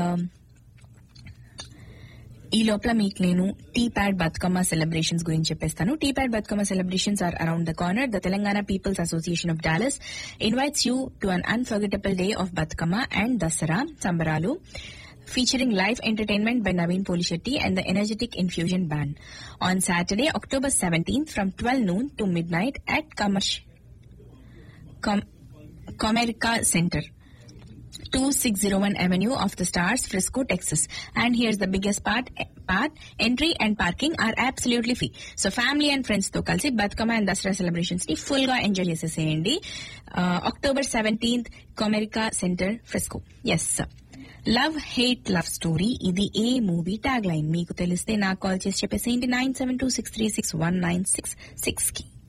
ఈ లోపల మీకు నేను టీ ప్యాడ్ బతుకమ్మ సెలబ్రేషన్స్ గురించి చెప్పేస్తాను T PAD Bathukamma celebrations are around the corner the Telangana people's association of Dallas invites you to an unforgettable day of Bathukamma and Dasara సంబరాలు featuring live entertainment by Naveen Polishetty and the Energetic Infusion Band on Saturday, October 17th from 12 noon to midnight at Commerci- Com- Comerica Center. 2601 Avenue of the Stars, Frisco, Texas. And here's the biggest part, part, entry and parking are absolutely free. So family and friends తో కలిసి Bathukamma and Dasara celebrations ని full గా enjoy చేసేసేయండి October seventeenth Comerica Center Frisco S love hate love story ఇది a movie tag line మీకు తెలిస్తే నాకు call చేసి చెప్పేసేయండి nine seven two six three six one nine six six కి